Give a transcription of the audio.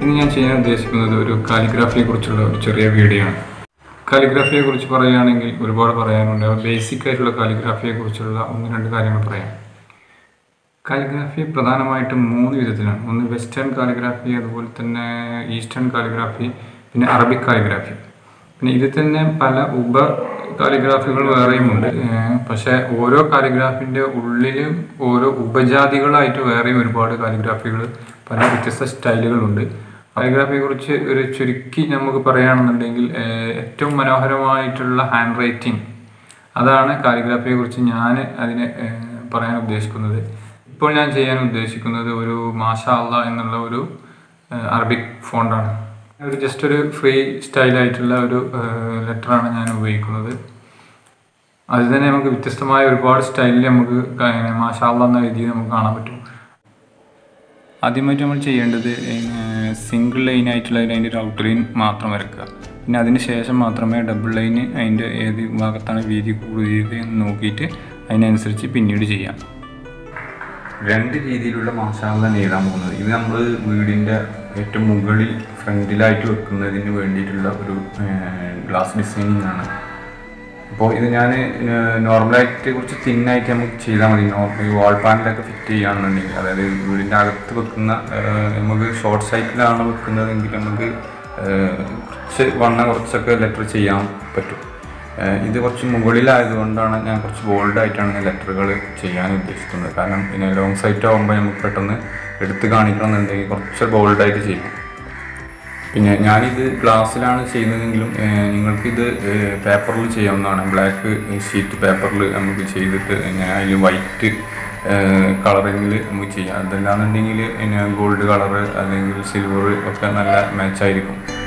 ഇന്ന് ഞാൻ ചെയ്യാൻ ഉദ്ദേശിക്കുന്നത് ഒരു കാലിഗ്രാഫിയെ കുറിച്ചുള്ള ഒരു ചെറിയ വീഡിയോ ആണ് കാലിഗ്രാഫിയെ കുറിച്ച് പറയുകയാണെങ്കിൽ ഒരുപാട് പറയാനുണ്ട് ബേസിക് ആയിട്ടുള്ള കാലിഗ്രാഫിയെ കുറിച്ചുള്ള ഒന്ന് രണ്ട് കാര്യങ്ങൾ പറയാം കാലിഗ്രാഫി പ്രധാനമായിട്ടും മൂന്ന് വിധത്തിലാണ് ഒന്ന് വെസ്റ്റേൺ കാലിഗ്രാഫി അതുപോലെ തന്നെ ഈസ്റ്റേൺ കാലിഗ്രാഫി പിന്നെ അറബിക് കാലിഗ്രാഫി പിന്നെ ഇതിൽ തന്നെ പല ഉപ കാലിഗ്രാഫികൾ വേറെയുമുണ്ട് ഏഹ് പക്ഷേ ഓരോ കാലിഗ്രാഫിൻ്റെ ഉള്ളിലും ഓരോ ഉപജാതികളായിട്ട് വേറെയും ഒരുപാട് കാലിഗ്രാഫികൾ പല വ്യത്യസ്ത സ്റ്റൈലുകളുണ്ട് കാലിഗ്രാഫിയെ കുറിച്ച് ഒരു ചുരുക്കി നമുക്ക് പറയുകയാണെന്നുണ്ടെങ്കിൽ ഏഹ് ഏറ്റവും മനോഹരമായിട്ടുള്ള ഹാൻഡ് റൈറ്റിംഗ് അതാണ് കാലിഗ്രാഫിയെ കുറിച്ച് ഞാൻ അതിന് ഏഹ്, പറയാൻ ഉദ്ദേശിക്കുന്നത് ഇപ്പോൾ ഞാൻ ചെയ്യാൻ ഉദ്ദേശിക്കുന്നത് ഒരു മാഷാ അള്ള എന്നുള്ള ഒരു ഏഹ്, അറബിക് ഫോണ്ടാണ് ഒരു ജസ്റ്റ് ഒരു ഫ്രീ സ്റ്റൈലായിട്ടുള്ള ഒരു ലെറ്ററാണ് ഞാൻ ഉപയോഗിക്കുന്നത് അതിൽ തന്നെ നമുക്ക് വ്യത്യസ്തമായ ഒരുപാട് സ്റ്റൈലിൽ നമുക്ക് ക- മാഷാ അള്ള എന്ന എഴുതി നമുക്ക് കാണാൻ പറ്റും ആദ്യമായിട്ട് നമ്മൾ ചെയ്യേണ്ടത് സിംഗിൾ ലൈൻ ആയിട്ടുള്ള അതിൻ്റെ ഒരു ഔട്ട് ലൈൻ മാത്രം വരക്കുക പിന്നെ അതിന് ശേഷം മാത്രമേ ഡബിൾ ലൈന് അതിൻ്റെ ഏത് ഭാഗത്താണ് വീതി കൂടുതൽ എന്ന് നോക്കിയിട്ട് അതിനനുസരിച്ച് പിന്നീട് ചെയ്യാം രണ്ട് രീതിയിലുള്ള മാഷാളാണ് എഴുതാൻ പോകുന്നത് ഇത് നമ്മൾ വീടിൻ്റെ ഏറ്റവും മുകളിൽ ഫ്രണ്ടിലായിട്ട് വെക്കുന്നതിന് വേണ്ടിയിട്ടുള്ള ഒരു ഗ്ലാസ് ഡിസൈനിങ് ആണ് അപ്പോൾ ഇത് ഞാൻ നോർമലായിട്ട് കുറച്ച് തിന്നായിട്ട് നമുക്ക് ചെയ്താൽ മതി നോർമൽ ഈ വാൾ പാനലൊക്കെ ഫിറ്റ് ചെയ്യുകയാണെന്നുണ്ടെങ്കിൽ അതായത് വീടിൻ്റെ അകത്ത് വെക്കുന്ന ഏഹ്, നമുക്ക് ഷോർട്ട് സൈറ്റിലാണ് വെക്കുന്നതെങ്കിൽ നമുക്ക് ഏഹ്, കുറച്ച് വണ്ണം കുറച്ചൊക്കെ ലെറ്റർ ചെയ്യാൻ പറ്റും ഏഹ്, ഇത് കുറച്ച് മുകളിലായതുകൊണ്ടാണ് ഞാൻ കുറച്ച് ബോൾഡായിട്ടാണ് ലെറ്ററുകൾ ചെയ്യാൻ ഉദ്ദേശിക്കുന്നത് കാരണം പിന്നെ ലോങ് സൈറ്റ് ആകുമ്പോൾ നമുക്ക് പെട്ടെന്ന് എടുത്ത് കാണിക്കണമെന്നുണ്ടെങ്കിൽ കുറച്ച് ബോൾഡായിട്ട് ചെയ്യും പിന്നെ ഞാനിത് ഗ്ലാസ്സിലാണ് ചെയ്യുന്നതെങ്കിലും ഏഹ്, നിങ്ങൾക്കിത് പേപ്പറിൽ ചെയ്യാവുന്നതാണ് ബ്ലാക്ക് ഷീറ്റ് പേപ്പറിൽ നമുക്ക് ചെയ്തിട്ട് ഞാൻ അതിൽ വൈറ്റ് കളറിങ്ങിൽ നമുക്ക് ചെയ്യാം അതല്ലാന്നുണ്ടെങ്കിൽ പിന്നെ ഗോൾഡ് കളറ് അല്ലെങ്കിൽ സിൽവർ ഒക്കെ നല്ല മാച്ചായിരിക്കും